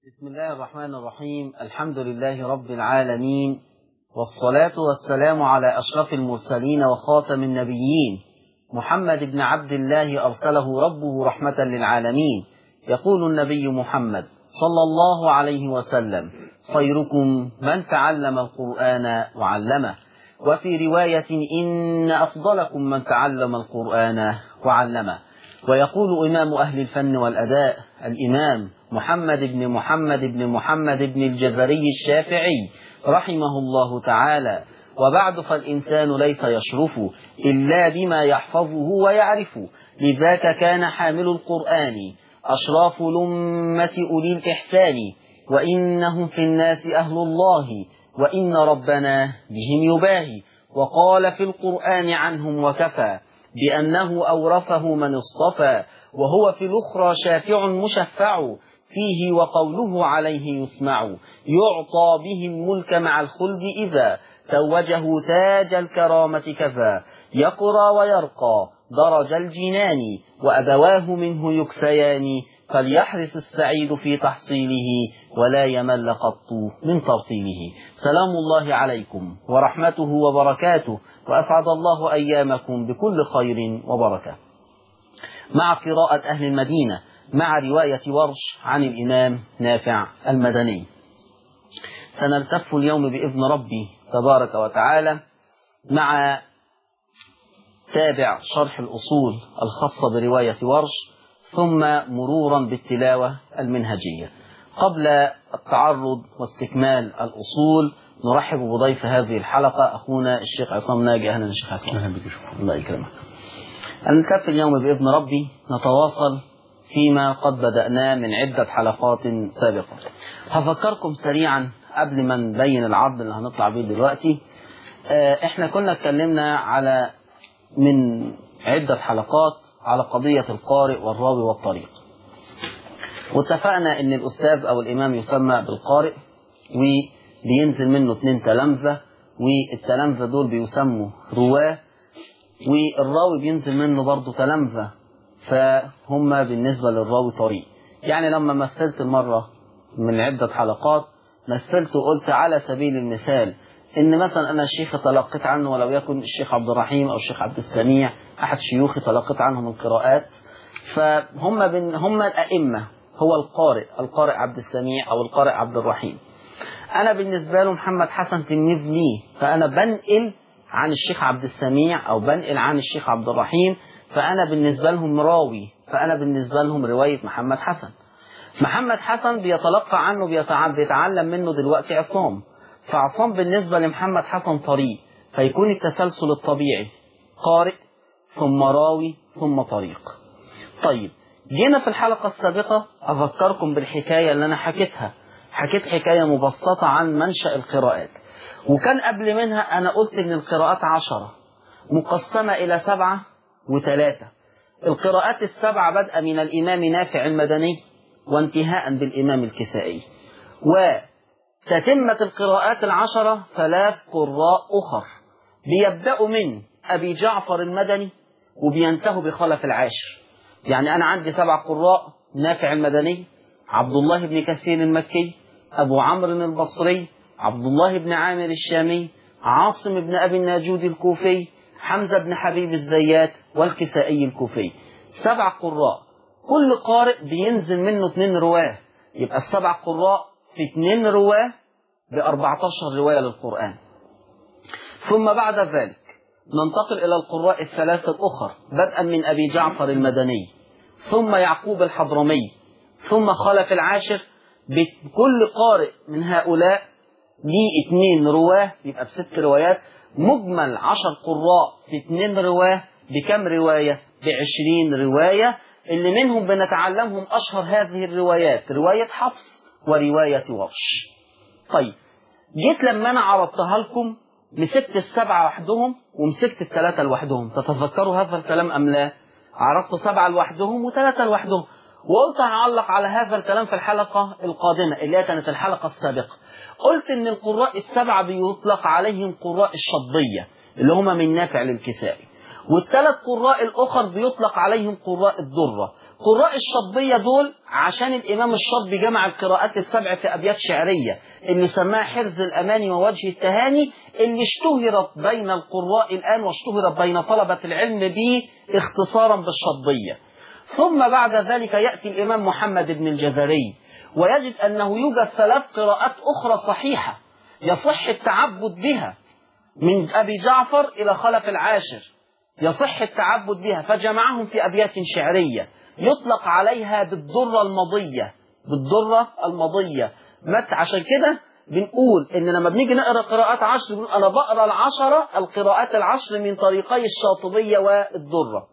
بسم الله الرحمن الرحيم الحمد لله رب العالمين والصلاة والسلام على أشرف المرسلين وخاتم النبيين محمد بن عبد الله أرسله ربه رحمة للعالمين يقول النبي محمد صلى الله عليه وسلم خيركم من تعلم القرآن وعلمه وفي رواية إن أفضلكم من تعلم القرآن وعلمه ويقول إمام أهل الفن والأداء الإمام محمد بن محمد بن محمد بن الجزري الشافعي رحمه الله تعالى وبعد فالإنسان ليس يشرف إلا بما يحفظه ويعرف لذاك كان حامل القرآن أشراف الأمة أولي الإحسان وإنهم في الناس أهل الله وإن ربنا بهم يباهي وقال في القرآن عنهم وكفى بأنه أورثه من اصطفى وهو في الأخرى شافع مشفع فيه وقوله عليه يسمع يعطى به الملك مع الخلد إذا توجه تاج الكرامة كذا يقرى ويرقى درج الجنان وأبواه منه يكسيان فليحرص السعيد في تحصيله ولا يمل قط من ترطيله سلام الله عليكم ورحمته وبركاته وأسعد الله أيامكم بكل خير وبركة مع قراءة أهل المدينة مع رواية ورش عن الإمام نافع المدني سنلتف اليوم بإذن ربي تبارك وتعالى مع تابع شرح الأصول الخاصة برواية ورش ثم مرورا بالتلاوة المنهجية قبل التعرض واستكمال الأصول نرحب بضيف هذه الحلقة أخونا الشيخ عصام ناجي أهلا الشيخ عصام أهلا بك الله يكرمك نكفي اليوم بإذن ربي نتواصل فيما قد بدأناه من عدة حلقات سابقة هفكركم سريعا قبل ما نبين العرض اللي هنطلع بيه دلوقتي احنا كنا اتكلمنا على من عدة حلقات على قضية القارئ والراوي والطريق واتفقنا ان الاستاذ او الامام يسمى بالقارئ وبينزل منه اتنين تلامذة والتلامذة دول بيسموا رواه والراوي بينزل منه برضه تلامذة فهم بالنسبة للراوي طريق يعني لما مثلت المرة من عدة حلقات مثلت وقلت على سبيل المثال ان مثلا انا الشيخ تلقيت عنه ولو يكن الشيخ عبد الرحيم او الشيخ عبد السميع احد شيوخي تلقيت عنهم القراءات فهم بن هم الائمه هو القارئ القارئ عبد السميع او القارئ عبد الرحيم انا بالنسبه له محمد حسن تلميذ لي فانا بنقل عن الشيخ عبد السميع او بنقل عن الشيخ عبد الرحيم فانا بالنسبه لهم راوي فانا بالنسبه لهم روايه محمد حسن محمد حسن بيتلقى عنه بيتعلم منه دلوقتي عصام فعصام بالنسبة لمحمد حسن طريق فيكون التسلسل الطبيعي قارئ ثم راوي ثم طريق طيب جينا في الحلقة السابقة أذكركم بالحكاية اللي أنا حكيتها حكيت حكاية مبسطة عن منشأ القراءات وكان قبل منها أنا قلت إن القراءات عشرة مقسمة إلى سبعة وثلاثة القراءات السبعة بدأ من الإمام نافع المدني وانتهاء بالإمام الكسائي و تتمة القراءات العشرة ثلاث قراء أخر بيبدأوا من أبي جعفر المدني وبينتهوا بخلف العاشر يعني أنا عندي سبع قراء نافع المدني عبد الله بن كثير المكي أبو عمرو البصري عبد الله بن عامر الشامي عاصم بن أبي الناجود الكوفي حمزة بن حبيب الزيات والكسائي الكوفي سبع قراء كل قارئ بينزل منه اثنين رواه يبقى السبع قراء في اثنين رواه ب 14 رواية للقرآن ثم بعد ذلك ننتقل إلى القراء الثلاثة الأخر بدءا من أبي جعفر المدني ثم يعقوب الحضرمي ثم خلف العاشر بكل قارئ من هؤلاء ليه اثنين رواه يبقى بست روايات مجمل عشر قراء في اثنين رواه بكم رواية بعشرين رواية اللي منهم بنتعلمهم أشهر هذه الروايات رواية حفص ورواية ورش طيب جيت لما أنا عرضتها لكم مسكت السبعة وحدهم ومسكت الثلاثة لوحدهم تتذكروا هذا الكلام أم لا عرضت سبعة لوحدهم وثلاثة لوحدهم وقلت هعلق على هذا الكلام في الحلقة القادمة اللي هي كانت الحلقة السابقة قلت ان القراء السبعة بيطلق عليهم قراء الشضية اللي هم من نافع للكسائي والثلاث قراء الأخر بيطلق عليهم قراء الدرة قراء الشطبية دول عشان الإمام الشطبي جمع القراءات السبع في أبيات شعرية اللي سماها حرز الأمان ووجه التهاني اللي اشتهرت بين القراء الآن واشتهرت بين طلبة العلم به اختصارا بالشطبية ثم بعد ذلك يأتي الإمام محمد بن الجزري ويجد أنه يوجد ثلاث قراءات أخرى صحيحة يصح التعبد بها من أبي جعفر إلى خلف العاشر يصح التعبد بها فجمعهم في أبيات شعرية يطلق عليها بالضرة المضية بالضرة المضية مت عشان كده بنقول ان لما بنيجي نقرا قراءات عشر بنقول انا بقرا العشره القراءات العشر من طريقي الشاطبيه والدره.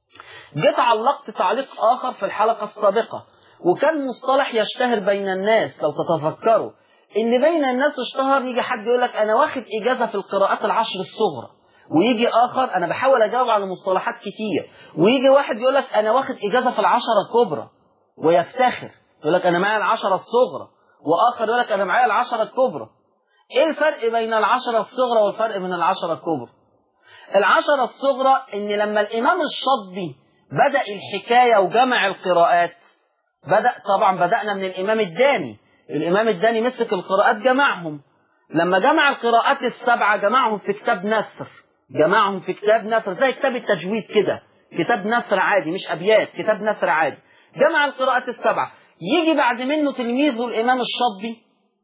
جيت علقت تعليق اخر في الحلقه السابقه وكان مصطلح يشتهر بين الناس لو تتذكروا ان بين الناس اشتهر يجي حد يقول لك انا واخد اجازه في القراءات العشر الصغرى ويجي اخر انا بحاول اجاوب على مصطلحات كتير ويجي واحد يقول لك انا واخد اجازه في العشره الكبرى ويفتخر يقول لك انا معايا العشره الصغرى واخر يقول لك انا معايا العشره الكبرى ايه الفرق بين العشره الصغرى والفرق بين العشره الكبرى العشره الصغرى ان لما الامام الشطبي بدا الحكايه وجمع القراءات بدا طبعا بدانا من الامام الداني الامام الداني مسك القراءات جمعهم لما جمع القراءات السبعه جمعهم في كتاب نثر جمعهم في كتاب نثر زي كتاب التجويد كده كتاب نثر عادي مش ابيات كتاب نثر عادي جمع القراءات السبعه يجي بعد منه تلميذه الامام الشطبي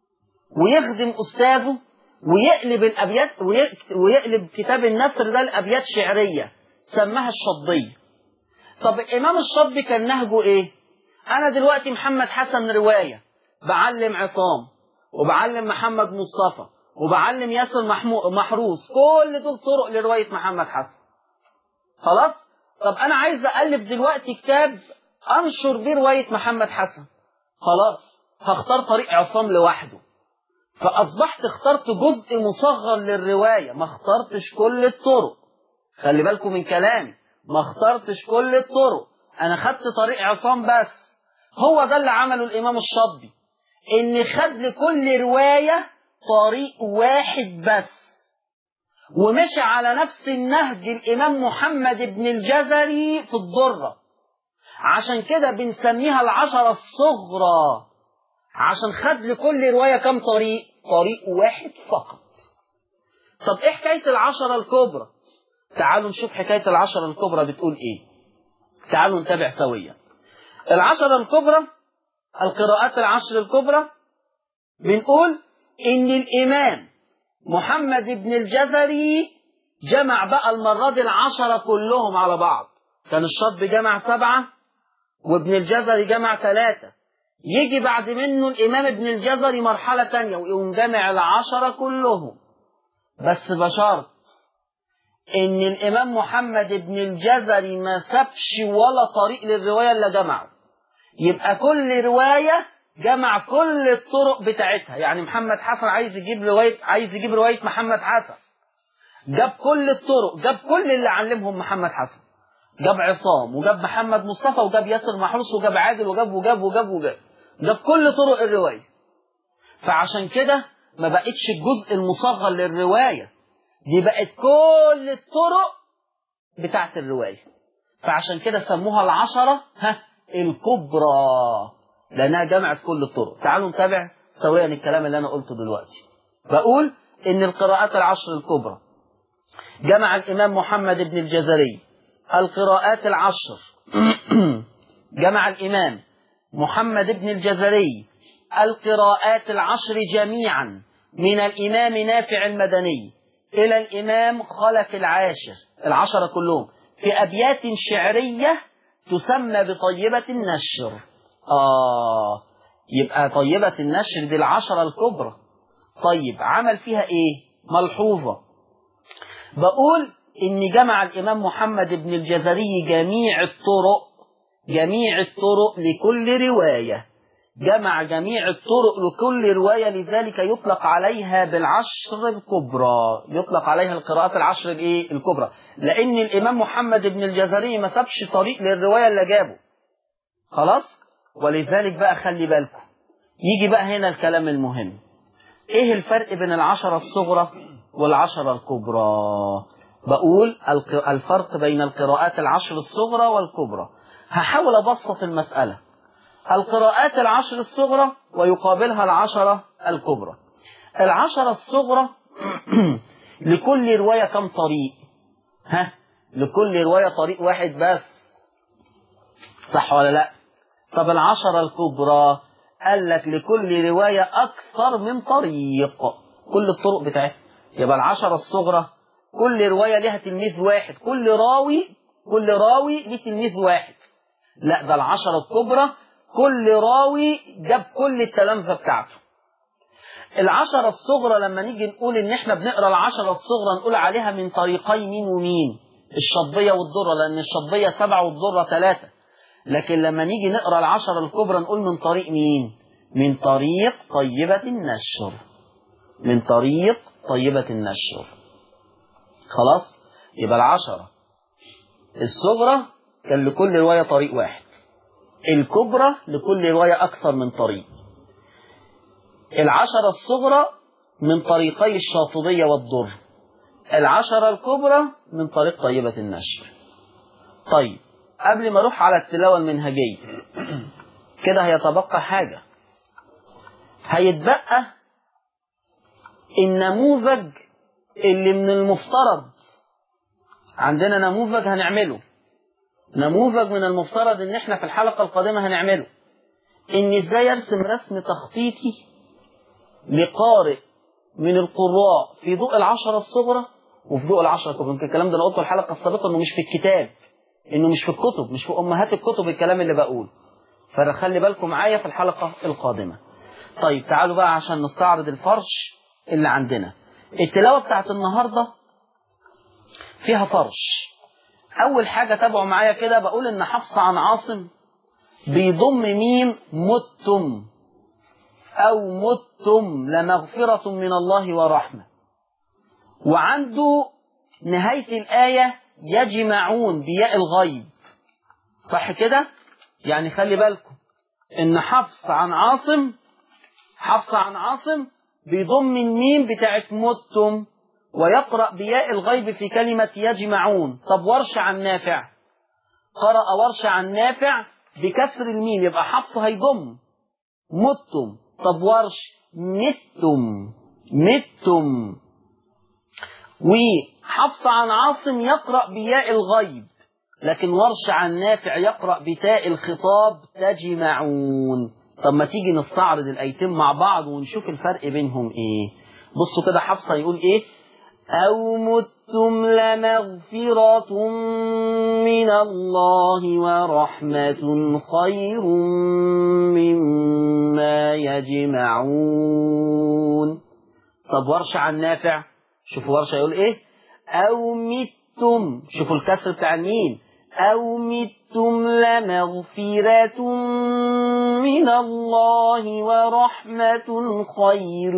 ويخدم استاذه ويقلب الابيات ويقلب كتاب النثر ده لابيات شعريه سماها الشطبيه طب الامام الشطبي كان نهجه ايه انا دلوقتي محمد حسن روايه بعلم عصام وبعلم محمد مصطفى وبعلم ياسر محمو... محروس كل دول طرق لروايه محمد حسن خلاص طب انا عايز الف دلوقتي كتاب انشر بيه روايه محمد حسن خلاص هختار طريق عصام لوحده فاصبحت اخترت جزء مصغر للروايه ما اخترتش كل الطرق خلي بالكم من كلامي ما اخترتش كل الطرق انا خدت طريق عصام بس هو ده اللي عمله الامام الشاطبي ان خد لكل روايه طريق واحد بس ومشي على نفس النهج الامام محمد بن الجزري في الضره عشان كده بنسميها العشرة الصغرى عشان خد لكل رواية كم طريق طريق واحد فقط طب ايه حكاية العشرة الكبرى تعالوا نشوف حكاية العشرة الكبرى بتقول ايه تعالوا نتابع سويا العشرة الكبرى القراءات العشر الكبرى بنقول ان الامام محمد بن الجزري جمع بقى المرة دي العشرة كلهم على بعض كان الشطب جمع سبعة وابن الجزري جمع ثلاثة يجي بعد منه الإمام ابن الجزري مرحلة تانية ويقوم جمع العشرة كلهم بس بشرط إن الإمام محمد بن الجزري ما سابش ولا طريق للرواية اللي جمعه يبقى كل رواية جمع كل الطرق بتاعتها يعني محمد حسن عايز يجيب رواية عايز يجيب رواية محمد حسن جاب كل الطرق جاب كل اللي علمهم محمد حسن جاب عصام وجاب محمد مصطفى وجاب ياسر محروس وجاب عادل وجاب وجاب وجاب وجاب جاب كل طرق الرواية فعشان كده ما بقتش الجزء المصغر للرواية دي بقت كل الطرق بتاعت الرواية فعشان كده سموها العشرة ها الكبرى لأنها جمعت كل الطرق تعالوا نتابع سويا الكلام اللي أنا قلته دلوقتي بقول إن القراءات العشر الكبرى جمع الإمام محمد بن الجزري القراءات العشر جمع الإمام محمد بن الجزري القراءات العشر جميعا من الإمام نافع المدني إلى الإمام خلف العاشر العشرة كلهم في أبيات شعرية تسمى بطيبة النشر آه يبقى طيبة النشر دي العشرة الكبرى طيب عمل فيها إيه ملحوظة بقول إن جمع الإمام محمد بن الجزري جميع الطرق جميع الطرق لكل رواية جمع جميع الطرق لكل رواية لذلك يطلق عليها بالعشر الكبرى يطلق عليها القراءات العشر الايه الكبرى لأن الإمام محمد بن الجزري ما سابش طريق للرواية اللي جابه خلاص ولذلك بقى خلي بالكم يجي بقى هنا الكلام المهم ايه الفرق بين العشرة الصغرى والعشرة الكبرى بقول الفرق بين القراءات العشر الصغرى والكبرى هحاول أبسط المسألة القراءات العشر الصغرى ويقابلها العشرة الكبرى العشرة الصغرى لكل رواية كم طريق ها لكل رواية طريق واحد بس صح ولا لا طب العشرة الكبرى قال لك لكل رواية أكثر من طريق كل الطرق بتاعتها يبقى العشرة الصغرى كل رواية لها تلميذ واحد كل راوي كل راوي ليه تلميذ واحد لا ده العشرة الكبرى كل راوي جاب كل التلامذة بتاعته العشرة الصغرى لما نيجي نقول ان احنا بنقرا العشرة الصغرى نقول عليها من طريقي مين ومين الشطبية والضرة لان الشطبية سبعة والضرة ثلاثة لكن لما نيجي نقرا العشرة الكبرى نقول من طريق مين من طريق طيبة النشر من طريق طيبة النشر خلاص يبقى العشرة الصغرى كان لكل رواية طريق واحد الكبرى لكل رواية أكثر من طريق العشرة الصغرى من طريقي الشاطبية والضر العشرة الكبرى من طريق طيبة النشر طيب قبل ما اروح على التلاوة المنهجية كده هيتبقى حاجة هيتبقى النموذج اللي من المفترض عندنا نموذج هنعمله نموذج من المفترض ان احنا في الحلقة القادمة هنعمله ان ازاي ارسم رسم تخطيطي لقارئ من القراء في ضوء العشرة الصغرى وفي ضوء العشرة الكبرى يمكن الكلام ده انا قلته الحلقة السابقة انه مش في الكتاب انه مش في الكتب مش في امهات الكتب الكلام اللي بقوله فخلي بالكم معايا في الحلقة القادمة طيب تعالوا بقى عشان نستعرض الفرش اللي عندنا التلاوة بتاعت النهاردة فيها فرش اول حاجة تابعوا معايا كده بقول ان حفص عن عاصم بيضم ميم متم او متم لمغفرة من الله ورحمة وعنده نهاية الآية يجمعون بياء الغيب صح كده يعني خلي بالكم ان حفص عن عاصم حفص عن عاصم بيضم الميم بتاعت متم ويقرأ بياء الغيب في كلمة يجمعون طب ورش عن نافع قرأ ورش عن نافع بكسر الميم يبقى حفص هيضم متم طب ورش متم متم وحفص عن عاصم يقرأ بياء الغيب لكن ورش عن نافع يقرأ بتاء الخطاب تجمعون طب ما تيجي نستعرض الأيتين مع بعض ونشوف الفرق بينهم ايه بصوا كده حفص هيقول ايه أو متم لمغفرة من الله ورحمة خير مما يجمعون طب ورش عن نافع شوفوا ورشة يقول ايه أو متم شوفوا الكسر بتاع الميم أو متم لمغفرة من الله ورحمة خير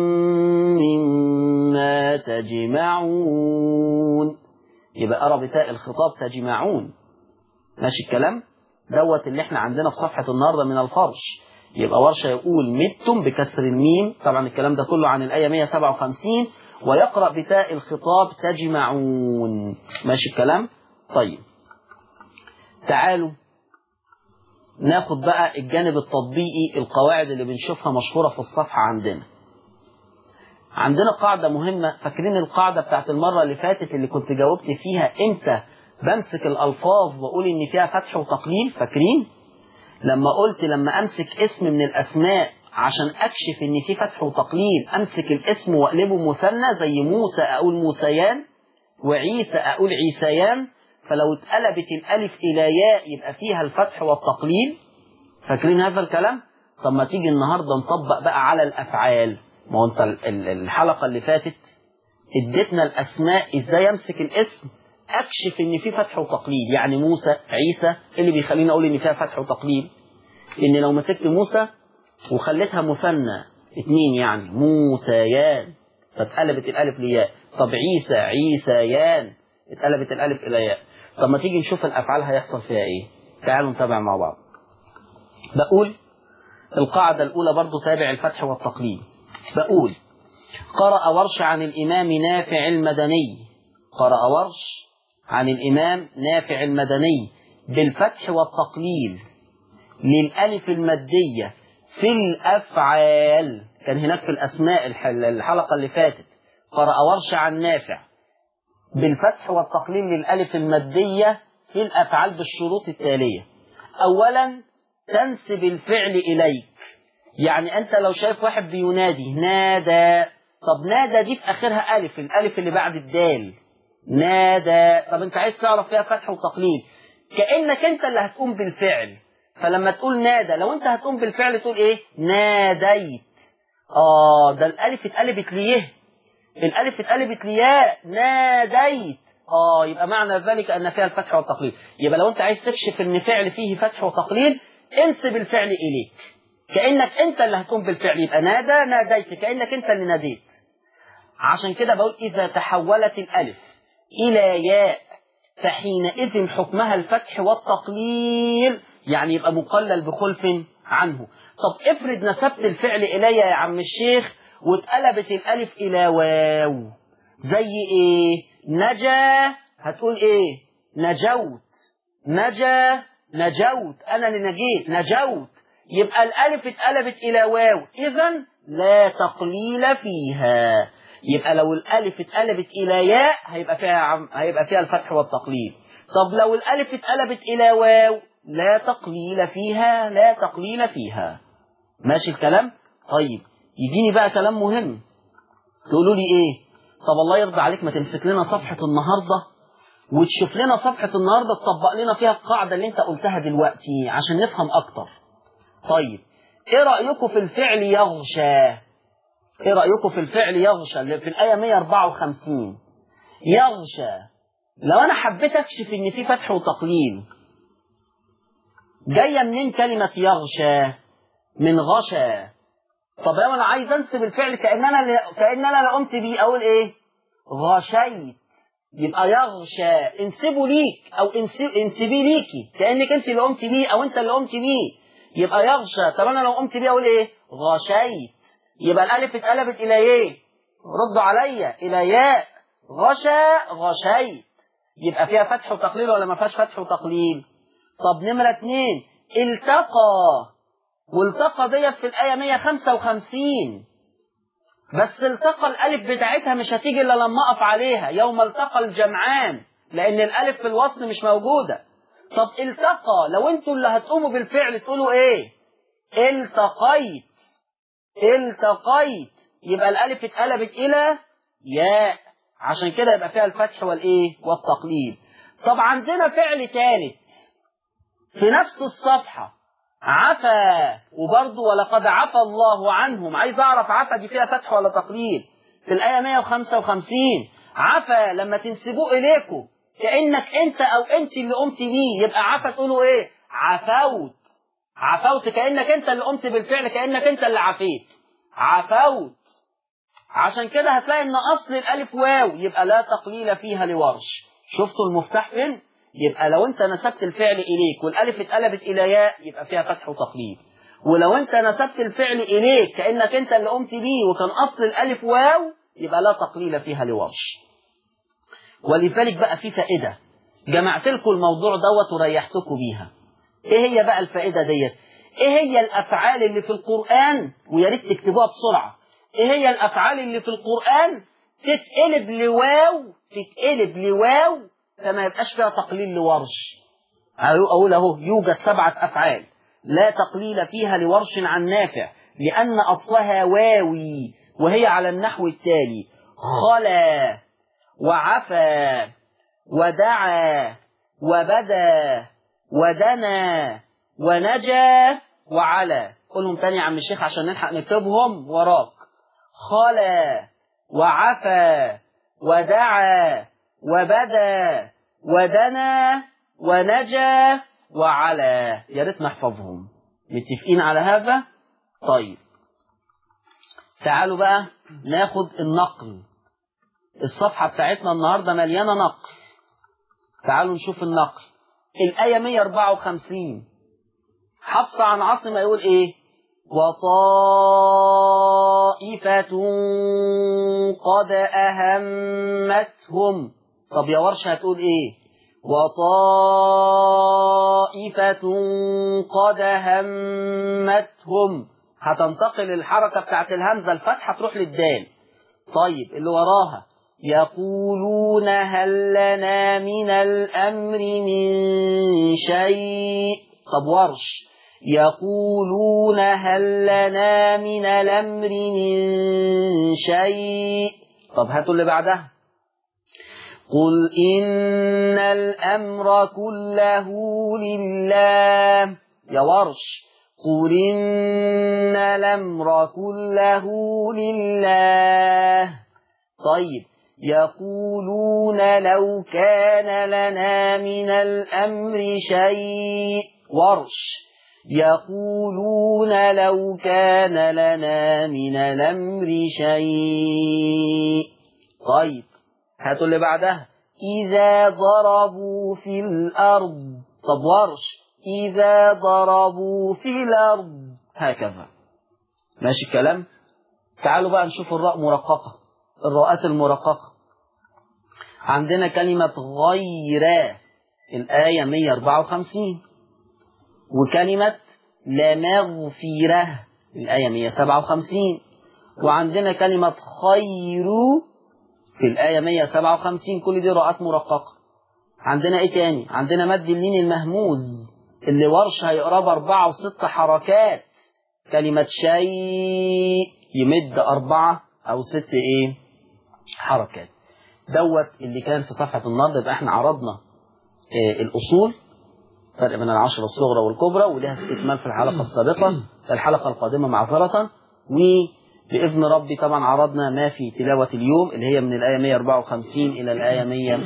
مما تجمعون يبقى أرى بتاء الخطاب تجمعون ماشي الكلام دوت اللي احنا عندنا في صفحة النهاردة من الفرش يبقى ورشة يقول متم بكسر الميم طبعا الكلام ده كله عن الآية 157 ويقرأ بتاء الخطاب تجمعون ماشي الكلام طيب تعالوا ناخد بقى الجانب التطبيقي القواعد اللي بنشوفها مشهورة في الصفحة عندنا عندنا قاعدة مهمة فاكرين القاعدة بتاعت المرة اللي فاتت اللي كنت جاوبت فيها امتى بمسك الألفاظ وأقول إن فيها فتح وتقليل فاكرين لما قلت لما أمسك اسم من الأسماء عشان أكشف إن في فتح وتقليل أمسك الاسم وأقلبه مثنى زي موسى أقول موسيان وعيسى أقول عيسيان فلو اتقلبت الألف إلى ياء يبقى فيها الفتح والتقليل فاكرين هذا الكلام؟ طب ما تيجي النهاردة نطبق بقى على الأفعال ما هو أنت الحلقة اللي فاتت اديتنا الأسماء إزاي أمسك الاسم أكشف إن في فتح وتقليل يعني موسى عيسى اللي بيخليني أقول إن فيها فتح وتقليل إن لو مسكت موسى وخليتها مثنى اتنين يعني موسيان فاتقلبت الألف لياء طب عيسى عيسيان اتقلبت الألف إلى ياء طب ما تيجي نشوف الأفعال هيحصل فيها إيه تعالوا نتابع مع بعض بقول القاعدة الأولى برضو تابع الفتح والتقليل بقول قرأ ورش عن الإمام نافع المدني قرأ ورش عن الإمام نافع المدني بالفتح والتقليل للألف المادية في الأفعال كان هناك في الأسماء الحلقة اللي فاتت قرأ ورش عن نافع بالفتح والتقليل للألف المادية في الأفعال بالشروط التالية أولا تنسب الفعل إليك يعني أنت لو شايف واحد بينادي نادى طب نادى دي في آخرها ألف الألف اللي بعد الدال نادى طب أنت عايز تعرف فيها فتح وتقليل كأنك أنت اللي هتقوم بالفعل فلما تقول نادى لو أنت هتقوم بالفعل تقول إيه ناديت آه ده الألف اتقلبت ليه الألف اتقلبت لياء ناديت آه يبقى معنى ذلك أن فيها الفتح والتقليل يبقى لو أنت عايز تكشف أن فعل فيه فتح وتقليل انسب الفعل إليك كأنك أنت اللي هتقوم بالفعل يبقى نادى ناديت كأنك أنت اللي ناديت عشان كده بقول إذا تحولت الألف إلى ياء فحينئذ حكمها الفتح والتقليل يعني يبقى مقلل بخلف عنه طب افرض نسبت الفعل إلي يا عم الشيخ واتقلبت الألف إلى واو زي إيه نجا هتقول إيه نجوت نجا نجوت أنا اللي نجيت نجوت يبقى الألف اتقلبت إلى واو إذا لا تقليل فيها يبقى لو الألف اتقلبت إلى ياء هيبقى فيها عم هيبقى فيها الفتح والتقليل طب لو الألف اتقلبت إلى واو لا تقليل فيها لا تقليل فيها ماشي الكلام طيب يجيني بقى كلام مهم تقولوا لي ايه طب الله يرضى عليك ما تمسك لنا صفحة النهاردة وتشوف لنا صفحة النهاردة تطبق لنا فيها القاعدة اللي انت قلتها دلوقتي عشان نفهم اكتر طيب ايه رأيكم في الفعل يغشى ايه رأيكم في الفعل يغشى اللي في الآية 154 يغشى لو انا حبيت اكشف ان في فتح وتقليل جاية منين كلمة يغشى من غشى طب لو انا عايز انسب الفعل كأن انا اللي كأن انا اللي قمت بيه اقول ايه غشيت يبقى يغشى انسبه ليك او انسب انسبيه ليكي كأنك انت اللي قمت بيه او انت اللي قمت بيه يبقى يغشى طب انا لو قمت بيه اقول ايه غشيت يبقى الالف اتقلبت الى ايه ردوا عليا الى ياء غشى غشيت يبقى فيها فتح وتقليل ولا ما فيهاش فتح وتقليل طب نمرة اتنين التقى والتقى ديت في الآية 155 بس التقى الألف بتاعتها مش هتيجي إلا لما أقف عليها يوم التقى الجمعان لأن الألف في الوصل مش موجودة طب التقى لو انتوا اللي هتقوموا بالفعل تقولوا ايه التقيت التقيت يبقى الألف اتقلبت إلى ياء عشان كده يبقى فيها الفتح والإيه والتقليل طب عندنا فعل ثالث في نفس الصفحة عفا وبرضه ولقد عفى الله عنهم عايز أعرف عفا دي فيها فتح ولا تقليل في الآية 155 عفا لما تنسبوه إليكم كأنك أنت أو أنت اللي قمت بيه يبقى عفا تقولوا إيه عفوت عفوت كأنك أنت اللي قمت بالفعل كأنك أنت اللي عفيت عفوت عشان كده هتلاقي ان اصل الالف واو يبقى لا تقليل فيها لورش شفتوا المفتاح فين يبقى لو انت نسبت الفعل اليك والالف اتقلبت الى ياء يبقى فيها فتح وتقليل ولو انت نسبت الفعل اليك كانك انت اللي قمت بيه وكان اصل الالف واو يبقى لا تقليل فيها لورش ولذلك بقى في فائده جمعت لكم الموضوع دوت وريحتكم بيها ايه هي بقى الفائده ديت ايه هي الافعال اللي في القران ويا ريت تكتبوها بسرعه ايه هي الافعال اللي في القرآن تتقلب لواو تتقلب لواو فما يبقاش فيها تقليل لورش اقول اهو يوجد سبعة افعال لا تقليل فيها لورش عن نافع لان اصلها واوي وهي على النحو التالي خلا وعفا ودعا وبدا ودنا ونجا وعلى قولهم تاني يا عم الشيخ عشان نلحق نكتبهم وراك خلا وعفا ودعا وبدا ودنا ونجا وعلى يا ريت نحفظهم متفقين على هذا طيب تعالوا بقى ناخد النقل الصفحة بتاعتنا النهاردة مليانة نقل تعالوا نشوف النقل الآية 154 حفص عن عاصم يقول ايه وطائفة قد أهمتهم طب يا ورشة هتقول إيه وطائفة قد همتهم هتنتقل الحركة بتاعت الهمزة الفتحة تروح للدال طيب اللي وراها يقولون هل لنا من الأمر من شيء طب ورش يقولون هل لنا من الأمر من شيء طب هاتوا اللي بعدها قل إن الأمر كله لله يا ورش قل إن الأمر كله لله طيب يقولون لو كان لنا من الأمر شيء ورش يقولون لو كان لنا من الأمر شيء طيب هاتوا اللي بعدها إذا ضربوا في الأرض طب ورش إذا ضربوا في الأرض هكذا ماشي الكلام تعالوا بقى نشوف الراء مرققة الراءات المرققة عندنا كلمة غير الآية 154 وكلمة لمغفرة الآية 157 وعندنا كلمة خير في الآية 157 كل دي راءات مرققة عندنا ايه تاني عندنا مد اللين المهموز اللي ورش هيقرا باربعة وست حركات كلمة شيء يمد أربعة أو ست إيه حركات دوت اللي كان في صفحة النهارده يبقى احنا عرضنا إيه الأصول فرق بين العشرة الصغرى والكبرى ولها استكمال في الحلقة السابقة الحلقة القادمة معذرة وبإذن ربي طبعا عرضنا ما في تلاوة اليوم اللي هي من الآية 154 إلى الآية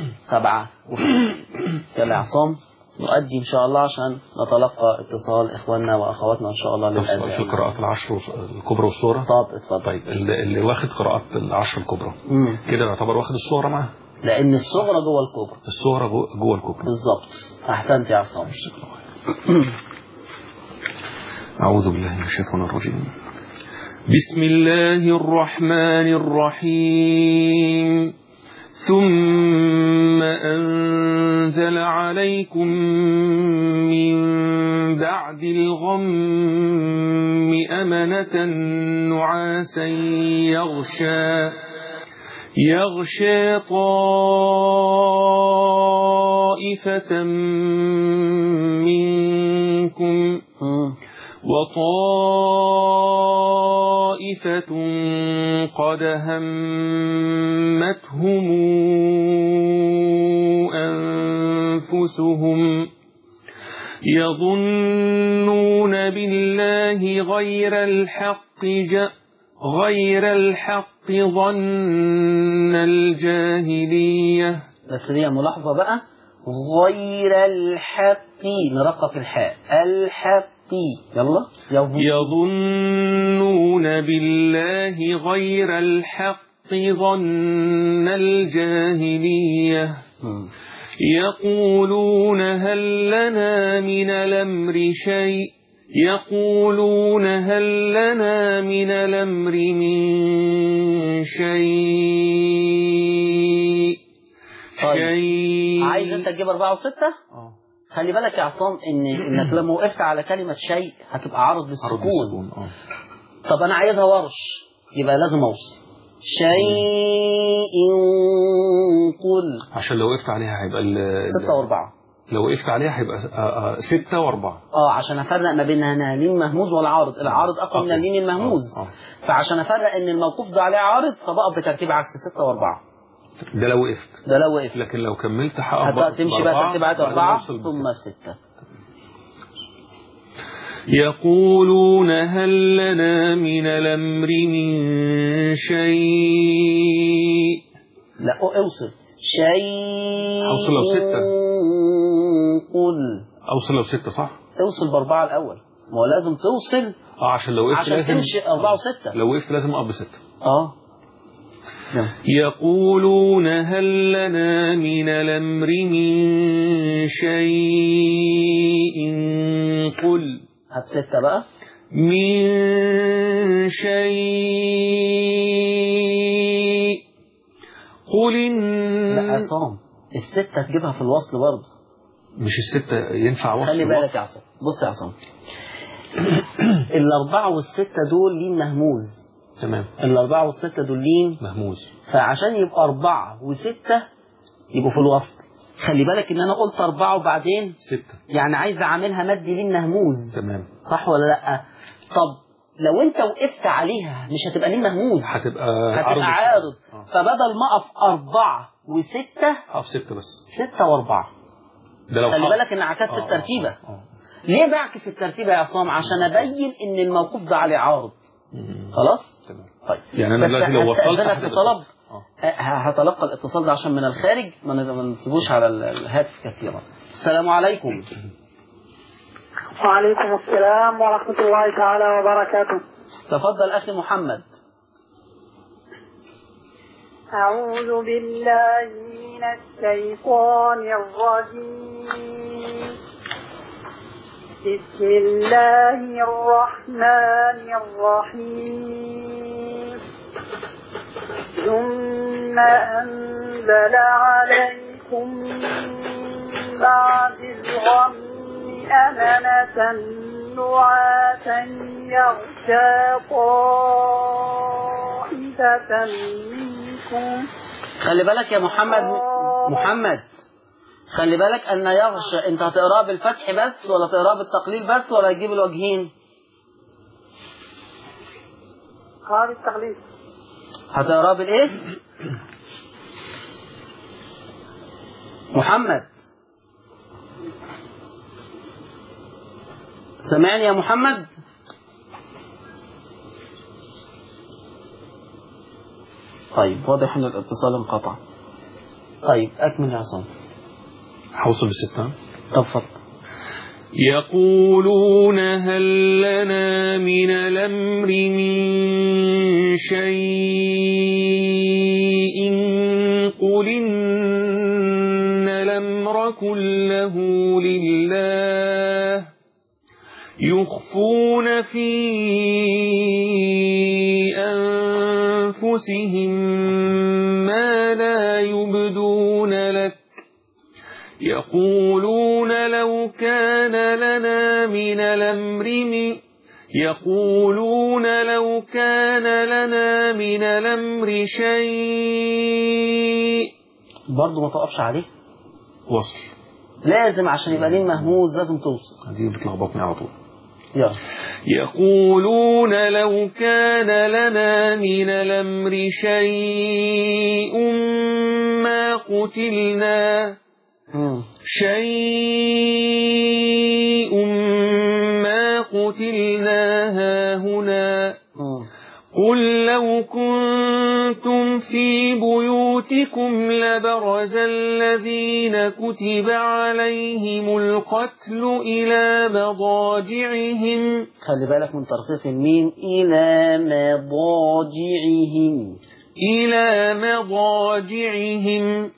157 يلا يا عصام نؤدي إن شاء الله عشان نتلقى اتصال إخواننا وأخواتنا إن شاء الله للأذان في قراءات العشر الكبرى والصورة طب اتفضل طيب اللي, اللي واخد قراءات العشر الكبرى مم. كده يعتبر واخد الصورة معاه لأن الصغرى جوه الكبرى الصورة جوه, جوه الكبرى بالظبط أحسنت يا عصام أعوذ بالله من الشيطان الرجيم بسم الله الرحمن الرحيم ثم أنزل عليكم من بعد الغم أمنة نعاسا يغشى يغشى طائفة منكم مم. وطائفة قد همتهم أنفسهم يظنون بالله غير الحق ج- غير الحق ظن الجاهلية بس دي ملاحظة بقى غير الحق نرقق الحاء الحق يلا يلا يظنون بالله غير الحق ظن الجاهلية مم. يقولون هل لنا من الأمر شيء يقولون هل لنا من الأمر من شيء طيب. شيء عايز انت تجيب أربعة وستة آه. خلي بالك يا عصام ان انك لما وقفت على كلمة شيء هتبقى عرض عرض للسكون السكون اه طب انا عايزها ورش يبقى لازم اوصل شيء قل عشان لو وقفت عليها هيبقى ال- ال- ستة واربعة لو وقفت عليها هيبقى آه، آه، ستة وأربعة اه عشان افرق ما بين هنا لين مهموز والعارض العارض اقوى من أقوى. اللين المهموز آه، آه. فعشان افرق ان الموقوف ده عليه عارض فبقف بترتيب عكس ستة واربعة ده لو وقفت ده لو وقف لكن لو كملت هقف هتبقى تمشي بقى ترتيب عدد أربعة ثم ثم ستة يقولون هل لنا من الأمر من شيء لا أو- اوصل شيء أوصل لو ستة. قل أوصل لو ستة صح؟ اوصل بأربعة الأول ما هو لازم توصل اه عشان لو وقفت عشان لازم تمشي أربعة وستة لو وقفت لازم أقف بستة اه يلا. يقولون هل لنا من الأمر من شيء قل هات ستة بقى من شيء قل لا إن عصام الستة تجيبها في الوصل برضه مش الستة ينفع وصل خلي بالك يا عصام بص يا عصام الأربعة والستة دول لين مهموز تمام الأربعة والستة دول لين مهموز فعشان يبقى أربعة وستة يبقوا في الوصل خلي بالك إن أنا قلت أربعة وبعدين ستة يعني عايز أعملها مد لين مهموز تمام صح ولا لأ؟ طب لو أنت وقفت عليها مش هتبقى لين مهموز هتبقى هتبقى عارض آه. فبدل ما أقف أربعة وستة اه ستة بس ستة وأربعة ده لو خلي حط- بالك إن عكست آه، آه، الترتيبة آه، آه. ليه بعكس الترتيبة يا عصام عشان أبين إن الموقوف ده عليه عارض مم. خلاص تمام طيب يعني أنا بس دلوقتي لو وصلت هستأذنك هتبقى بطلب ستة. آه. ه- هتلقى الاتصال ده عشان من الخارج ما ن- ما نسيبوش على ال- الهاتف كثيرا السلام عليكم وعليكم السلام ورحمة الله تعالى وبركاته تفضل أخي محمد أعوذ بالله من الشيطان الرجيم بسم الله الرحمن الرحيم ثم أنزل عليكم من بعد الغم أمنة نعاسا يغشى طائفة منكم خلي بالك يا محمد محمد خلي بالك أن يغشى أنت هتقراه بالفتح بس ولا تقراه بالتقليل بس ولا تجيب الوجهين هذا التغليف هتقراه بالإيه محمد سمعني يا محمد طيب واضح ان الاتصال انقطع طيب اكمل يا عصام هوصل بالستة طب اتفضل يقولون هل لنا من الأمر من شيء قل إن الأمر كله لله يخفون في أنفسهم ما لا يبدون لك يقولون لو كان لنا من الأمر من يقولون لو كان لنا من الأمر شيء برضه ما تقفش عليه وصل لازم عشان يبقى ليه مهموز لازم توصل دي بتلخبطني على طول يلا يقولون لو كان لنا من الأمر شيء ما قتلنا مم. شيء ما قتلنا هاهنا مم. قل لو كنتم في بيوتكم لبرز الذين كتب عليهم القتل إلى مضاجعهم خلي بالك من ترخيص الميم إلى مضاجعهم إلى مضاجعهم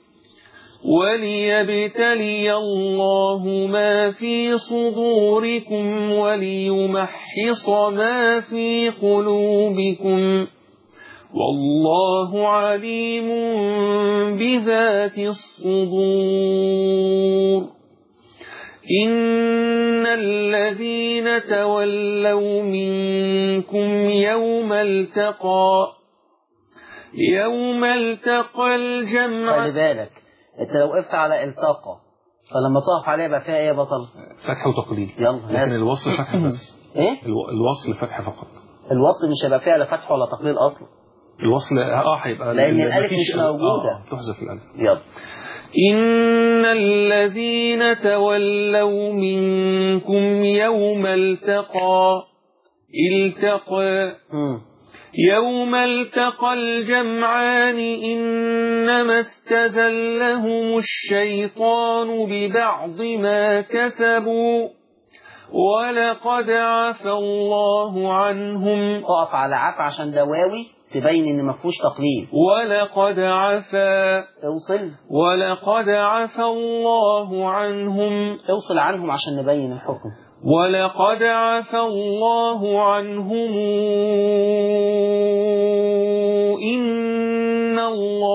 وليبتلي الله ما في صدوركم وليمحص ما في قلوبكم والله عليم بذات الصدور إن الذين تولوا منكم يوم التقى يوم التقى الجمع خلي بالك انت لو وقفت على التقى فلما تقف عليها يبقى فيها ايه يا بطل فتح وتقليل يلا لكن هات. الوصل فتح بس ايه الو- الوصل فتح فقط الوصل مش هيبقى فيها لا فتح ولا تقليل اصلا الوصل اه هيبقى لأن ال- الألف مفيش- مش موجودة. آه، تحذف الألف يلا إن الذين تولوا منكم يوم التقى التقى مم. يوم التقى الجمعان إنما استزلهم الشيطان ببعض ما كسبوا ولقد عفى الله عنهم اقف على عفا عشان ده واوي تبين ان ما فيهوش تقليل ولقد عفا اوصل ولقد عفى الله عنهم اوصل عنهم عشان نبين الحكم ولقد عفى الله عنهم إن الله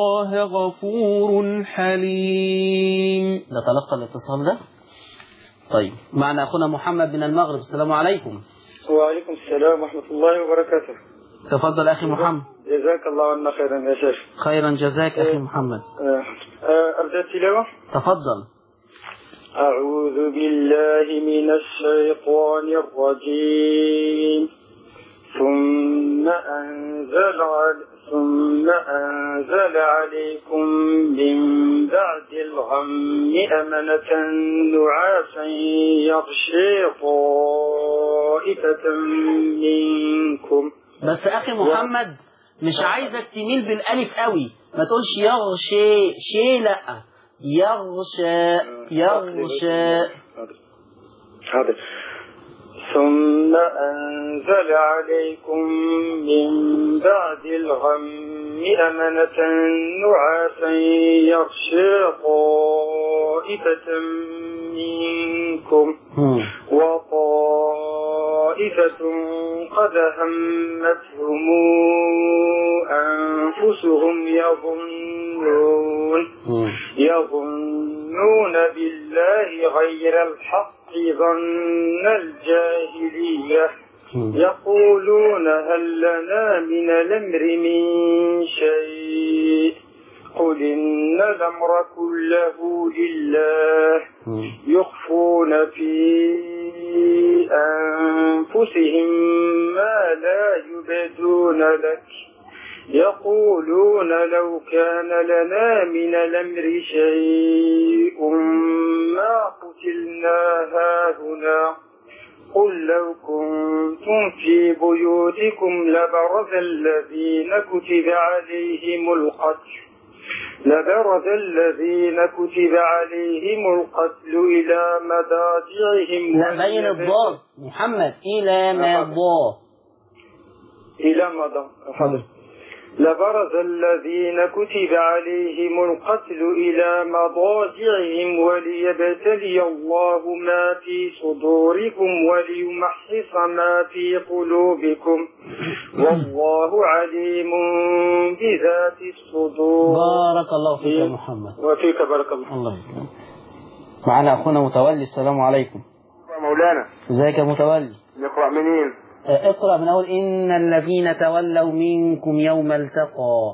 غفور حليم ده تلقى الاتصال ده طيب معنا أخونا محمد من المغرب السلام عليكم وعليكم السلام ورحمة الله وبركاته تفضل أخي محمد جزاك الله عنا خيرا يا شيخ خيرا جزاك أخي محمد آه، آه، أرجى التلاوة تفضل أعوذ بالله من الشيطان الرجيم ثم أنزل عل- ثم أنزل عليكم من بعد الغم أمنة نعاسا يغشي طائفة منكم بس أخي محمد مش عايزك تميل بالألف قوي ما تقولش يغشي شي لا يغشى يغشى حاضر ثم أنزل عليكم من بعد الغم أمنة نعاسا يغشي طائفة منكم مم. وطائفة قد همتهم أنفسهم يظنون مم. يظنون بالله غير الحق ظن الجاهلية مم. يقولون هل لنا من الأمر من شيء قل إن الأمر كله لله مم. يخفون في أنفسهم ما لا يبدون لك يقولون لو كان لنا من الأمر شيء ما قتلنا هاهنا قل لو كنتم في بيوتكم لبرز الذين كتب عليهم القتل لبرز الذين كتب عليهم القتل إلى مضاجعهم لا بين الضاد محمد إلى ما ضاد إلى مضى حاضر لبرز الذين كتب عليهم القتل إلى مضاجعهم وليبتلي الله ما في صدوركم وليمحص ما في قلوبكم والله عليم بذات الصدور بارك الله فيك يا محمد وفيك بارك الله الله يكرمك معنا أخونا متولي السلام عليكم مولانا ازيك يا متولي نقرأ منين آه، اقرأ من أول إن الذين تولوا منكم يوم التقى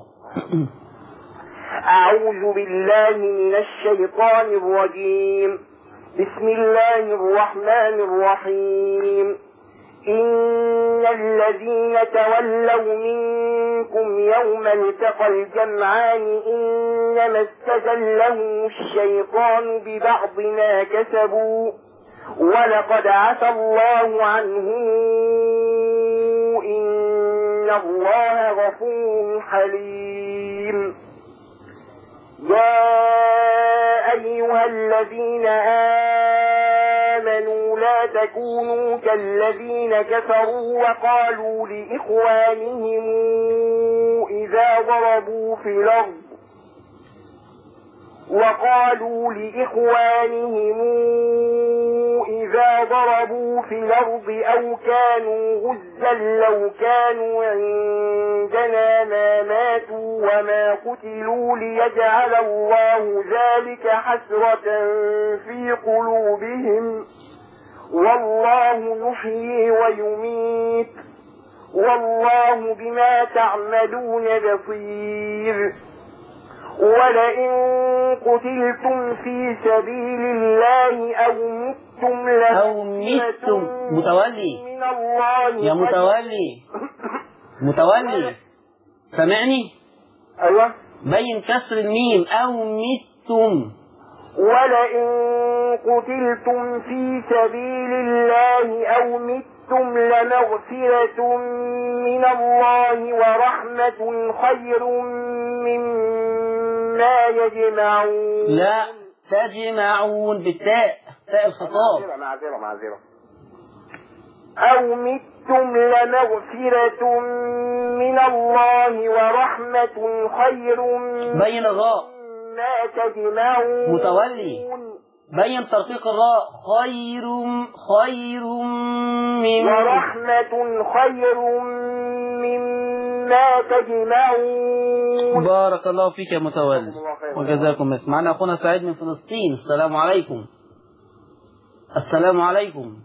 أعوذ بالله من الشيطان الرجيم بسم الله الرحمن الرحيم إن الذين تولوا منكم يوم التقى الجمعان إنما استزلهم الشيطان ببعض ما كسبوا ولقد عفى الله عنهم إن الله غفور حليم يا أيها الذين آمنوا لا تكونوا كالذين كفروا وقالوا لإخوانهم إذا ضربوا في الأرض وقالوا لإخوانهم إذا ضربوا في الأرض أو كانوا غزا لو كانوا عندنا ما ماتوا وما قتلوا ليجعل الله ذلك حسرة في قلوبهم والله يحيي ويميت والله بما تعملون بصير ولئن قتلتم في سبيل الله أو متم أو متم متولي من الله يا متولي متولي سامعني أيوة بين كسر الميم أو متم ولئن قتلتم في سبيل الله أو متم لمغفرة من الله ورحمة خير مما يجمعون لا تجمعون بالتاء تاء الخطاب معذرة معذرة أو متم لمغفرة من الله ورحمة خير بين الراء ما تجمعون متولي. بين ترقيق الراء خير خير من ورحمة خير ما تجمعون بارك الله فيك يا متولي وجزاكم مثل معنا أخونا سعيد من فلسطين السلام عليكم السلام عليكم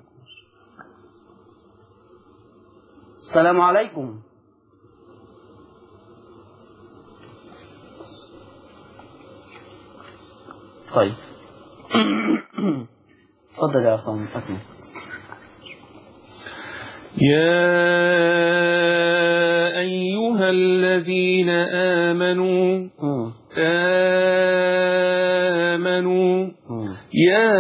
السلام عليكم طيب تفضل يا عصام أكمل يا أيها الذين آمنوا مم. آمنوا مم. يا